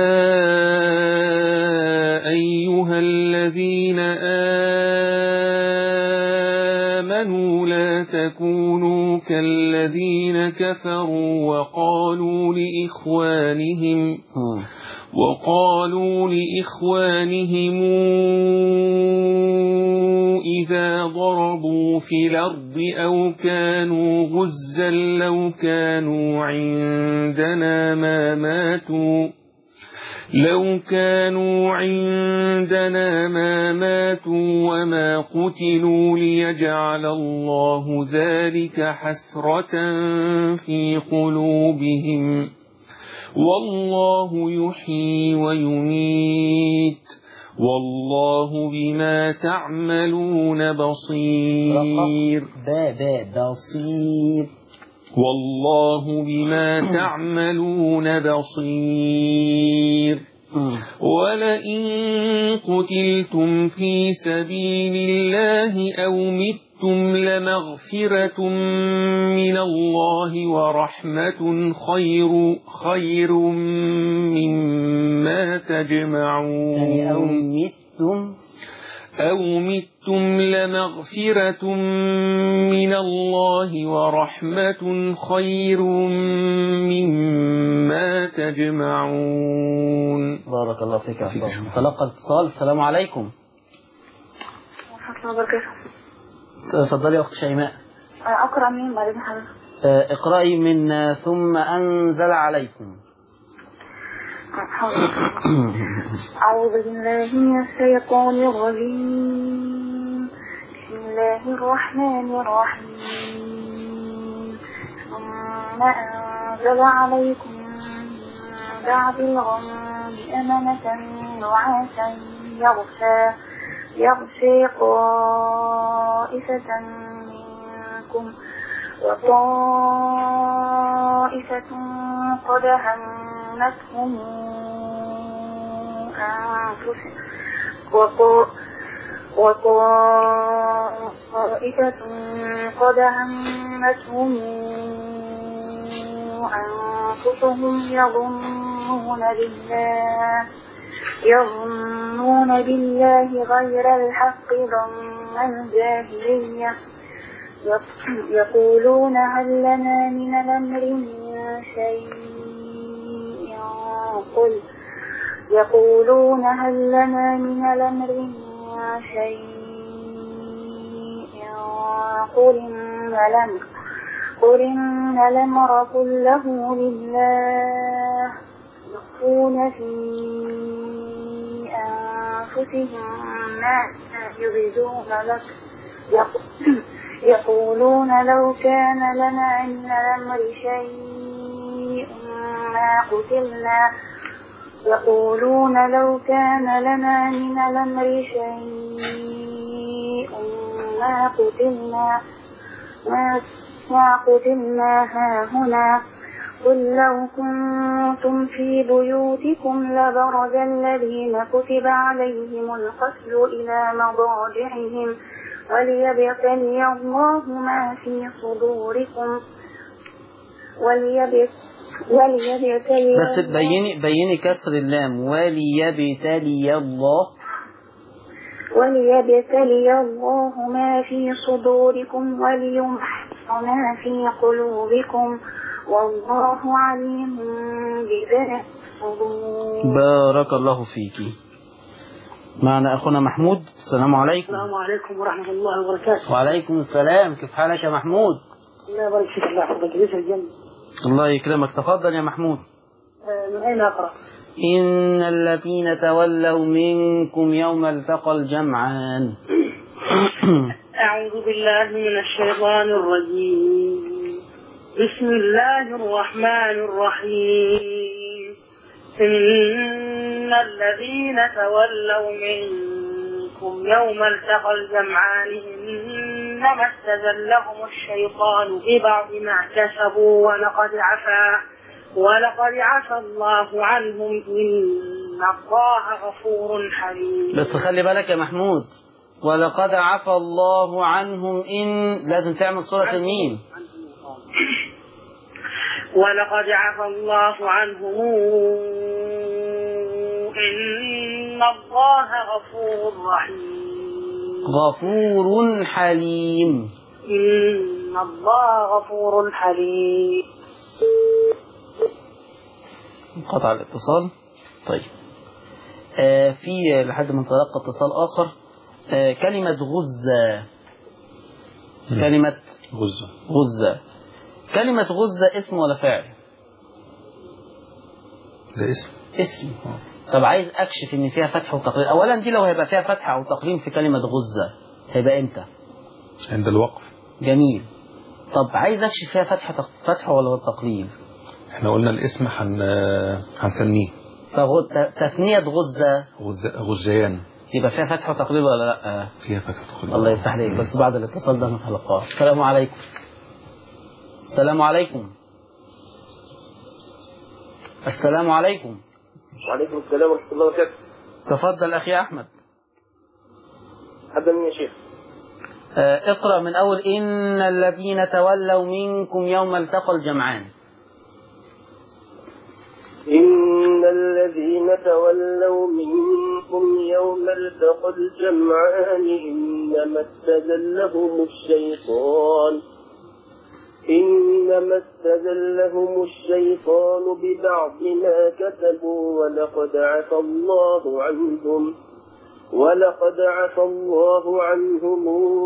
أيها الذين آمنوا لا تكونوا كالذين كفروا وقالوا لإخوانهم مم. وقالوا لإخوانهم إذا ضربوا في الأرض أو كانوا غزا لو كانوا عندنا ما ماتوا لو كانوا عندنا ما ماتوا وما قتلوا ليجعل الله ذلك حسرة في قلوبهم والله يحيي ويميت والله بما تعملون بصير با با بصير والله بما تعملون بصير مم. ولئن قتلتم في سبيل الله أو متم لمغفرة من الله ورحمة خير خير مما يعني أو تجمعون متم أو متم لمغفرة من الله ورحمة خير مما تجمعون بارك الله فيك يا عصام تلقى الاتصال السلام عليكم ورحمة الله وبركاته تفضلي يا أخت شيماء آه، أقرأ مين بعد إذن حضرتك آه، اقرأي من آه، ثم أنزل عليكم آه، حاضر. أعوذ بالله من الشيطان الرجيم بسم الله الرحمن الرحيم ثم أنزل عليكم من بعد الغم أمنة نعاسا يغشى يغشي طائفة منكم وطائفة قد همتهم أنفسهم وطا- وطائفة قد همتهم أنفسهم يظنون بالله يظنون بالله غير الحق ظن الجاهلية يق- يقولون هل لنا من الأمر من شيء قل يقولون هل لنا من الأمر من شيء قل إن الأمر قل إن الأمر كله لله يخفون في أنفسهم ما يبدون لك يق- يقولون لو كان لنا من الأمر شيء ما قتلنا يقولون لو كان لنا من الأمر شيء ما قتلنا ما ما قتلنا هاهنا قل لو كنتم في بيوتكم لبرز الذين كتب عليهم القتل إلى مضاجعهم وليبتلي الله ما في صدوركم وليبت وليبتلي بس الله- بيني بيني كسر اللام وليبتلي الله وليبتلي الله ما في صدوركم وليمحص ما في قلوبكم والله عليم بذات الصدور بارك الله فيك معنا أخونا محمود السلام عليكم السلام عليكم ورحمة الله وبركاته وعليكم السلام كيف حالك يا محمود الله يبارك فيك الله يحفظك ليس الجنة الله يكرمك تفضل يا محمود آه، من أين أقرأ؟ إن الذين تولوا منكم يوم التقى الجمعان أعوذ بالله من الشيطان الرجيم بسم الله الرحمن الرحيم إن الذين تولوا منكم يوم التقى الجمعان إنما استزلهم الشيطان ببعض ما كسبوا ولقد عفا ولقد عفا الله عنهم إن الله غفور حليم بس خلي بالك يا محمود ولقد عفى الله عنهم إن لازم تعمل صورة الميم ولقد عفى الله عنهم إن الله غفور رحيم غفور حليم إن الله غفور حليم انقطع الاتصال طيب آه في لحد ما نتلقى اتصال آخر آه كلمة غزة كلمة غزة غزة كلمة غزة اسم ولا فعل ده اسم اسم طب عايز اكشف ان فيها فتح وتقليل اولا دي لو هيبقى فيها فتح او تقليل في كلمة غزة هيبقى امتى عند الوقف جميل طب عايز اكشف فيها فتح فتح ولا تقليل احنا قلنا الاسم هن هنسميه فغ- ت- تثنية غزة غز... غزيان يبقى فيها فتح وتقليل ولا لا فيها فتح تقليل. الله يفتح عليك بس بعد الاتصال ده نتلقاه السلام عليكم السلام عليكم السلام عليكم وعليكم السلام ورحمة الله وبركاته تفضل أخي أحمد حبا يا شيخ آه، اقرأ من أول إن الذين تولوا منكم يوم التقى الجمعان إن الذين تولوا منكم يوم التقى الجمعان إنما استزلهم الشيطان إنما استزلهم الشيطان ببعض ما كسبوا ولقد عفى الله عنهم ولقد عفى الله عنهم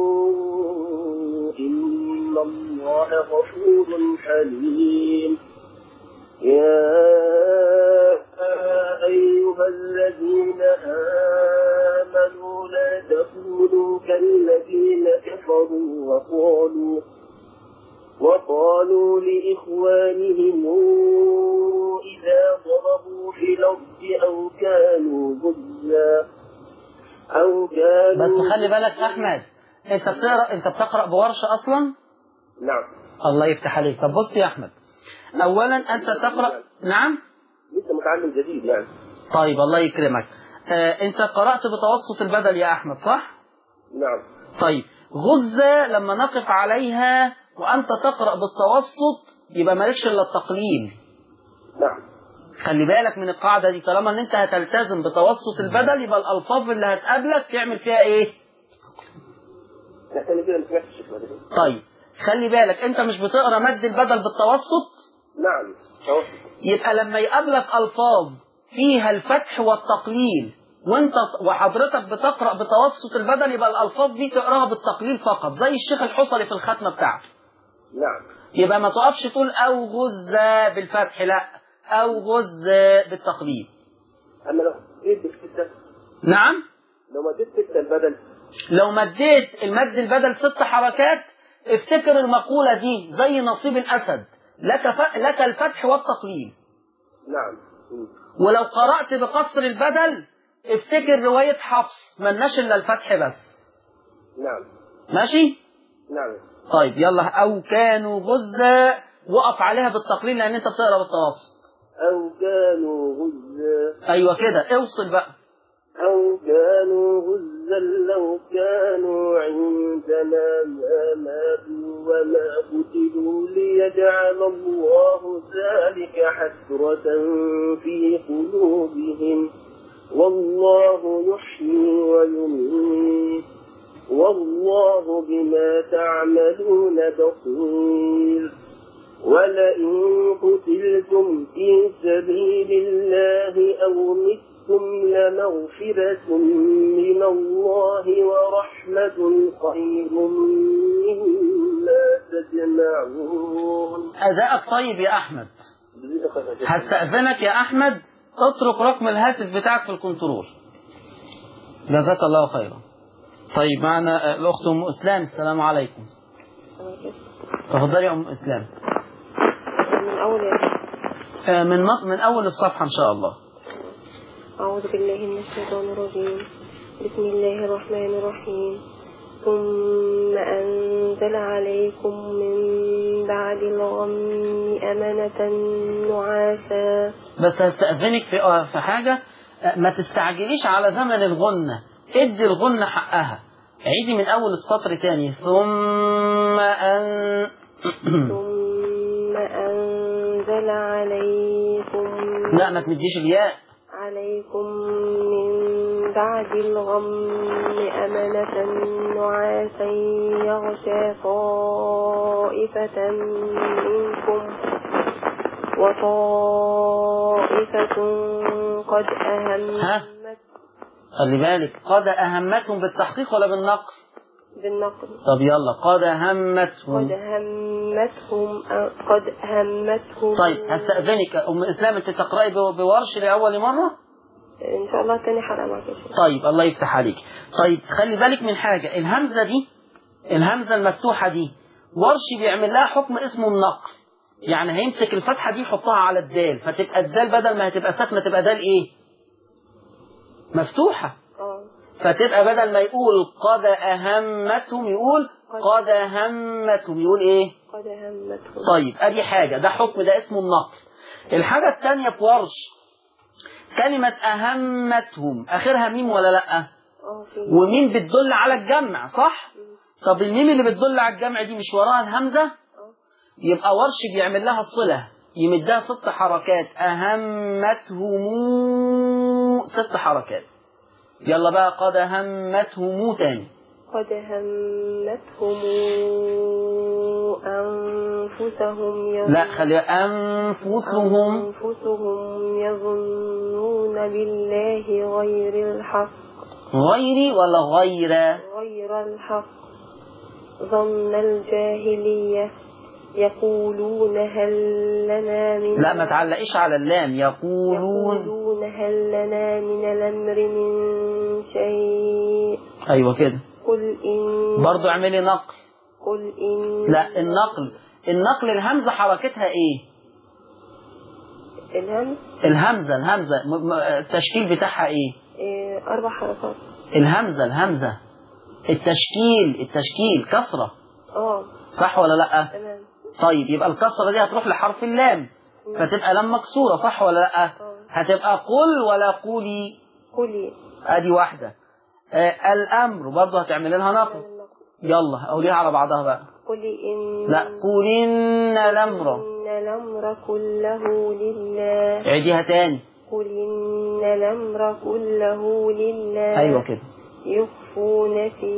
إن الله غفور حليم يا أيها الذين آمنوا لا تكونوا كالذين كفروا وقالوا وقالوا لإخوانهم إذا ضربوا في الأرض أو كانوا غزا أو كانوا بس خلي بالك أحمد أنت بتقرأ أنت بتقرأ بورشة أصلا نعم الله يفتح عليك طب بص يا أحمد أولا أنت تقرأ نعم لسه متعلم جديد يعني طيب الله يكرمك آه أنت قرأت بتوسط البدل يا أحمد صح؟ نعم طيب غزة لما نقف عليها وأنت تقرأ بالتوسط يبقى مالكش إلا التقليل نعم خلي بالك من القاعدة دي طالما ان انت هتلتزم بتوسط البدل يبقى الألفاظ اللي هتقابلك تعمل فيها ايه لا تاني كده ما سمعتش الشيخ بعد كده. طيب خلي بالك انت مش بتقرا مد البدل بالتوسط نعم توسط يبقى لما يقابلك ألفاظ فيها الفتح والتقليل وانت وحضرتك بتقرأ بتوسط البدل يبقى الألفاظ دي تقراها بالتقليل فقط زي الشيخ الحصري في الختمة بتاعته نعم يبقى ما تقفش تقول أو غزة بالفتح لا أو غزة بالتقليل أما لو مديت بالستة نعم لو مديت ستة البدل لو مديت المد البدل ست حركات افتكر المقولة دي زي نصيب الأسد لك, ف... لك الفتح والتقليل نعم مم. ولو قرأت بقصر البدل افتكر رواية حفص ملناش إلا الفتح بس نعم ماشي نعم طيب يلا أو كانوا غزة وقف عليها بالتقليل لأن أنت بتقرأ بالتوسط أو كانوا غزا أيوة كده اوصل بقى أو كانوا غزا لو كانوا عندنا ما ماتوا وما قتلوا ليجعل الله ذلك حسرة في قلوبهم والله يحيي ويميت والله بما تعملون بصير ولئن قتلتم في سبيل الله أو متم لمغفرة من الله ورحمة خير مما تجمعون أداءك طيب يا أحمد هستأذنك يا أحمد اترك رقم الهاتف بتاعك في الكنترول جزاك الله خيرا طيب معنا آه، الأخت أم إسلام السلام عليكم تفضلي يا أم إسلام من أول آه، من مط- من أول الصفحة إن شاء الله أعوذ بالله من الشيطان الرجيم بسم الله الرحمن الرحيم ثم أنزل عليكم من بعد الغم أمنة نعاسا بس هستأذنك في آه، في حاجة آه، ما تستعجليش على زمن الغنة ادي الغنة حقها عيدي من أول السطر تاني ثم أن ثم أنزل عليكم لا ما تمديش الياء عليكم من بعد الغم أمنة نعاسا يغشى طائفة منكم وطائفة قد ها؟ أهمت خلي بالك قد أهمتهم بالتحقيق ولا بالنقص بالنقل طب يلا قد قد همتهم همتهم قد همتهم طيب هستأذنك أم إسلام أنت تقرأي بو- بورش لأول مرة إن شاء الله تاني حلقة معك إن شاء الله. طيب الله يفتح عليك طيب خلي بالك من حاجة الهمزة دي الهمزة المفتوحة دي ورش بيعمل لها حكم اسمه النقل يعني هيمسك الفتحة دي يحطها على الدال فتبقى الدال بدل ما هتبقى ساكنة تبقى دال ايه مفتوحة اه فتبقى بدل ما يقول قد أهمتهم يقول قد همتهم يقول ايه قد همتهم طيب ادي حاجة ده حكم ده اسمه النقل الحاجة الثانية في ورش كلمة أهمتهم آخرها ميم ولا لأ اه في وميم بتدل على الجمع صح طب الميم اللي بتدل على الجمع دي مش وراها الهمزة يبقى ورش بيعمل لها الصلة يمدها ست حركات أهمتهم ست حركات يلا بقى قد همتهم تاني قد همتهم أنفسهم يظن- لا خلي أنفسهم أنفسهم يظنون بالله غير الحق غيري ولا غير غير الحق ظن الجاهلية يقولون هل لنا من لا ما تعلقيش على اللام يقولون يقولون هل لنا من الأمر من شيء أيوة كده قل إن برضو اعملي نقل قل إن لا النقل النقل الهمزة حركتها ايه الهم الهمزة الهمزة م- م- التشكيل بتاعها ايه إيه، أربع حركات الهمزة الهمزة التشكيل التشكيل كسرة اه صح ولا لا تمام طيب يبقى الكسرة دي هتروح لحرف اللام فتبقى لام مكسورة صح ولا لا هتبقى قل ولا قولي قولي ادي واحدة آه الامر برضه هتعمل لها نقل يلا قوليها على بعضها بقى قل إن لا قول ان الامر إن الأمر كله لله عيديها تاني قل إن الأمر كله لله ايوه كده يخفون في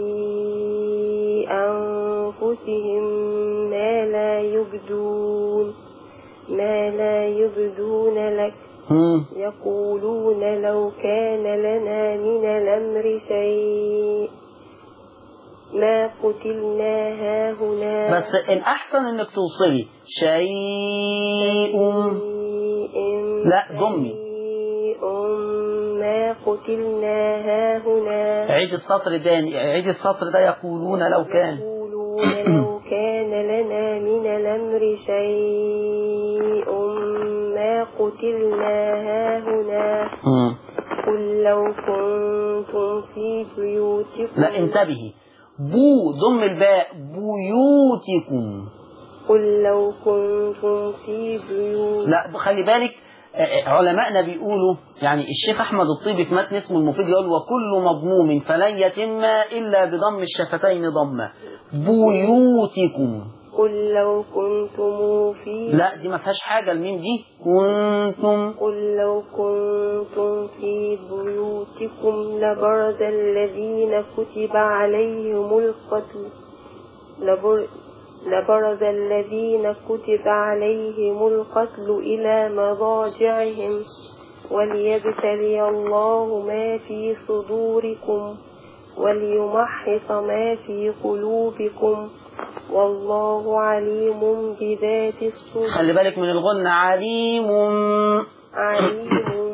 أنفسهم ما لا يبدون ما لا يبدون لك مم. يقولون لو كان لنا من الأمر شيء ما قتلنا هاهنا بس الأحسن إنك توصلي شيء لا، ضمي. شيء ما قتلنا هاهنا عيد السطر تاني عيد السطر ده يقولون لو كان يقولون لو كان لنا من الأمر شيء ما قتلنا هاهنا مم. قل لو كنتم في بيوتكم لا انتبهي بو ضم الباء بيوتكم قل لو كنتم في بيوت لا خلي بالك آه، علماءنا بيقولوا يعني الشيخ احمد الطيبي في متن اسمه المفيد يقول وكل مضموم فلن يتم الا بضم الشفتين ضمه بيوتكم قل لو كنتم في لا دي ما فيهاش حاجه الميم دي كنتم قل لو كنتم في بيوتكم لبرز الذين كتب عليهم القتل لبر لبرز الذين كتب عليهم القتل إلى مضاجعهم وليبتلي الله ما في صدوركم وليمحص ما في قلوبكم والله عليم بذات الصدور خلي بالك من الغنة عليم عليم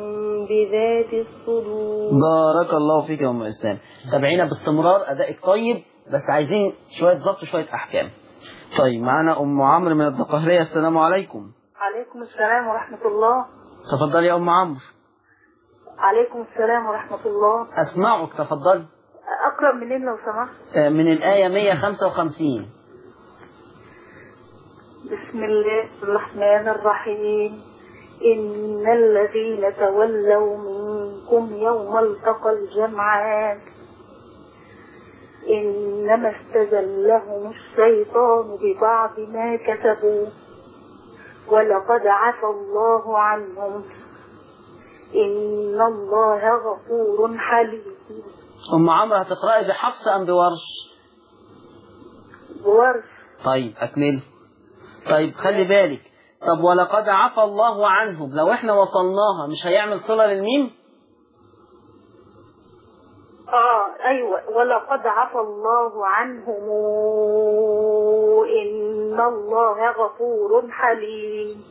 بذات الصدور بارك الله فيك يا ام اسلام تابعينا باستمرار ادائك طيب بس عايزين شويه ضبط شويه احكام طيب معانا ام عمرو من الدقهليه السلام عليكم عليكم السلام ورحمة الله تفضلي يا ام عمرو عليكم السلام ورحمة الله اسمعك تفضلي أقرأ منين لو سمحت آه، من الايه 155 بسم الله الرحمن الرحيم إن الذين تولوا منكم يوم التقى الجمعان إنما استزلهم الشيطان ببعض ما كسبوا ولقد عفى الله عنهم إن الله غفور حليم ام عمرو هتقراي بحفص ام بورش ورش طيب اكمل طيب خلي بالك طب ولقد عفى الله عنهم لو احنا وصلناها مش هيعمل صله للميم آه أيوة ولقد عفى الله عنهم إن الله غفور حليم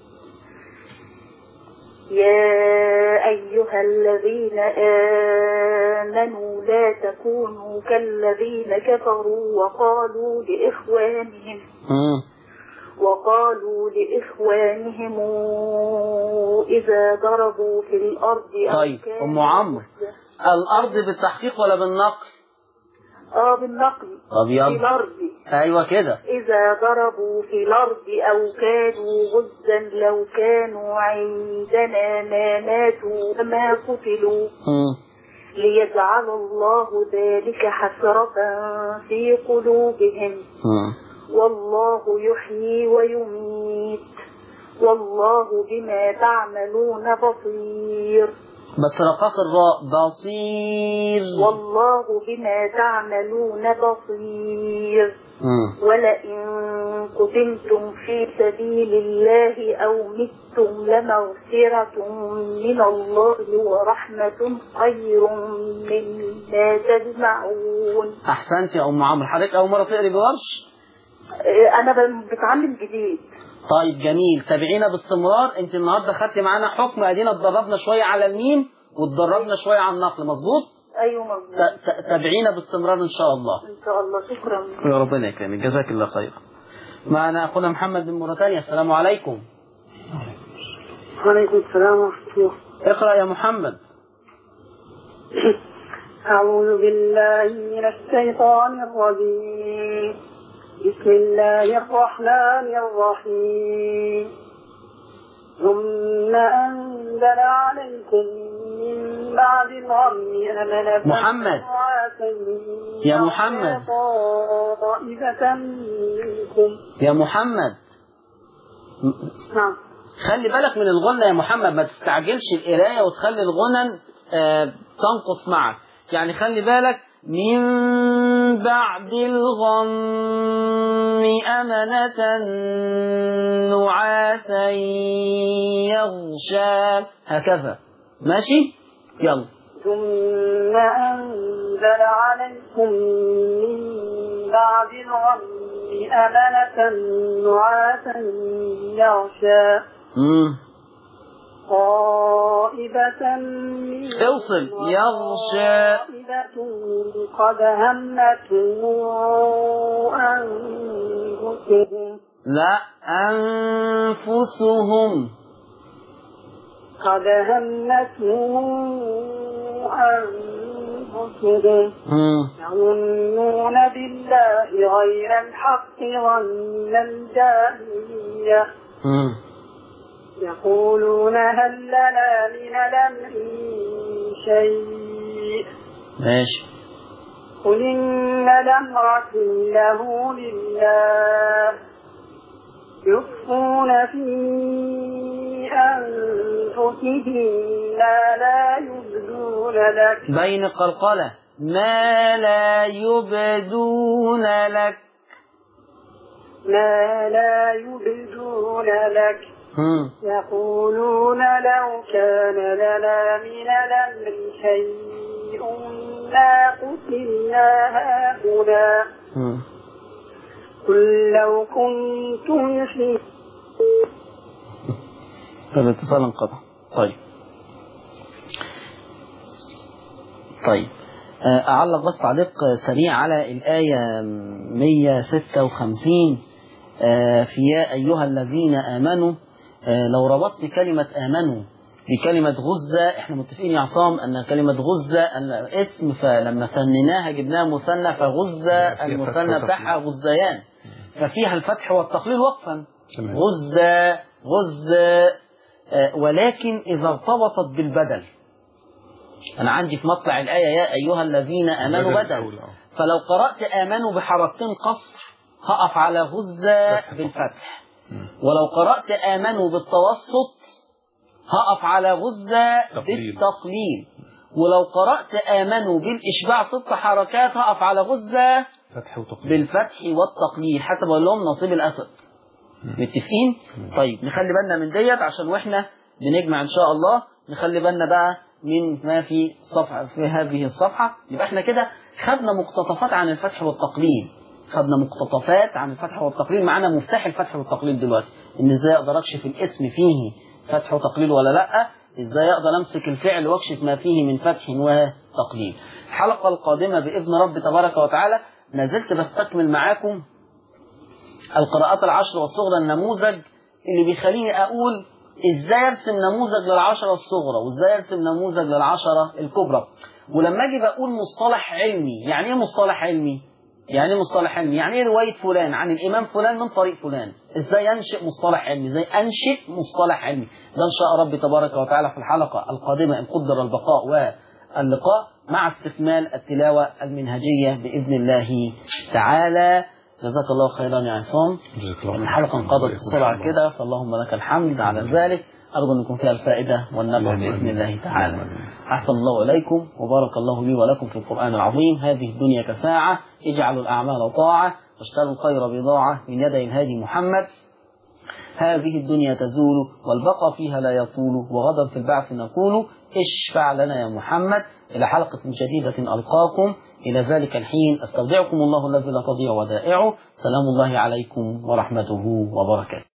يا أيها الذين آمنوا لا تكونوا كالذين كفروا وقالوا لإخوانهم مم. وقالوا لإخوانهم إذا ضربوا في الأرض أو طيب، كانوا أم عمرو. الارض بالتحقيق ولا بالنقل آه بالنقل طب في يلا الأرض ايوه كده إذا ضربوا في الأرض أو كانوا غزا لو كانوا عندنا ما ماتوا وما قتلوا مم. ليجعل الله ذلك حسرة في قلوبهم مم. والله يحيي ويميت والله بما تعملون بصير بس رقاق الراء بصير والله بما تعملون بصير مم. ولئن قتلتم في سبيل الله أو متم لمغفرة من الله ورحمة خير مما تجمعون احسنت يا ام عمرو حضرتك اول مره تقري بورش آه، أنا ب- بتعلم جديد طيب جميل تابعينا باستمرار انت النهارده خدتي معانا حكم ادينا اتدربنا شويه على الميم واتدربنا شويه على النقل مظبوط أيوة مظبوط ت- ت- تابعينا باستمرار ان شاء الله إن شاء الله شكرا يا ربنا يكرمك جزاك الله خيرا معنا اخونا محمد من موريتانيا السلام عليكم وعليكم السلام ورحمة الله اقرا يا محمد أعوذ بالله من الشيطان الرجيم بسم الله الرحمن الرحيم ثم أنزل عليكم من بعد الغم أمنة محمد. نعاسا يا محمد. طائفة منكم يا محمد م- نعم خلي بالك من الغنى يا محمد ما تستعجلش القرايه وتخلي الغنى آه، تنقص معك يعني خلي بالك من بعد الغم أمنة نعاسا يغشى هكذا ماشي يلا ثم أنزل عليكم من بعد الغم أمنة نعاسا يغشى مم. طائبة منكم اوصل يغشى طائبة قد همتهم أنفسهم لا أنفسهم قد همتهم أنفسهم مم. يظنون بالله غير الحق ظن الجاهلية مم. يقولون هل لنا من الأمر من شيء ماشي قل إن الأمر كله لله يخفون في أنفسهم ما لا يبدون لك بين قلقلة ما لا يبدون لك ما لا يبدون لك مم. يقولون لو كان لنا من الأمر شيء ما قتلنا هاهنا مم. قل لو كنتم في الاتصال انقطع طيب طيب آه، أعلق بس تعليق سريع على الآية 156 آه، في يا أيها الذين آمنوا آه، لو ربطت كلمة آمنوا بكلمة غزة احنا متفقين يا عصام أن كلمة غزة أن اسم فلما ثنيناها جبناها مثنى فغزة فيها المثنى فتح بتاعها غزيان ففيها الفتح والتقليل وقفا تمام. غزة غزة آه، ولكن إذا ارتبطت بالبدل أنا عندي في مطلع الآية يا أيها الذين آمنوا بدل بدل الأول، آه. فلو قرأت آمنوا بحركتين قصر هقف على غزة فتح. بالفتح ولو قرأت آمنوا بالتوسط هقف على غزة تقليل. بالتقليل ولو قرأت آمنوا بالإشباع ست حركات هقف على غزة فتح وتقليل بالفتح والتقليل حتى بقول لهم نصيب الأسد متفقين؟ طيب نخلي بالنا من ديت عشان واحنا بنجمع ان شاء الله نخلي بالنا بقى من ما في صفحة في هذه الصفحة يبقى احنا كده خدنا مقتطفات عن الفتح والتقليل خدنا مقتطفات عن الفتح والتقليل معانا مفتاح الفتح والتقليل دلوقتي ان ازاي اقدر اكشف الاسم فيه فتح وتقليل ولا لا ازاي اقدر امسك الفعل واكشف ما فيه من فتح وتقليل الحلقة القادمة بإذن رب تبارك وتعالى ما زلت بستكمل معاكم القراءات العشر والصغرى النموذج اللي بيخليني أقول إزاي أرسم نموذج للعشرة الصغرى وإزاي أرسم نموذج للعشرة الكبرى ولما أجي بقول مصطلح علمي يعني إيه مصطلح علمي؟ يعني إيه مصطلح علمي؟ يعني إيه رواية فلان عن الإمام فلان من طريق فلان؟ إزاي أنشئ مصطلح علمي؟ إزاي أنشئ مصطلح علمي؟ ده إن شاء ربي تبارك وتعالى في الحلقة القادمة إن قدر البقاء واللقاء مع استكمال التلاوة المنهجية بإذن الله تعالى جزاك الله خيرا يا عصام جزاك الله خير. الحلقة انقضت بسرعة كده فاللهم لك الحمد على ذلك أرجو أن يكون فيها الفائدة والنفع اللهم بإذن آمين. الله تعالى اللهم آمين. أحسن الله إليكم وبارك الله لي ولكم في القرآن العظيم هذه الدنيا كساعة اجعلوا الأعمال طاعة واشتروا الخير بضاعة من يدي الهادي محمد هذه الدنيا تزول والبقى فيها لا يطول وغدا في البعث نقول اشفع لنا يا محمد إلى حلقة جديدة ألقاكم إلى ذلك الحين أستودعكم الله الذي لا تضيع ودائعه سلام الله عليكم ورحمته وبركاته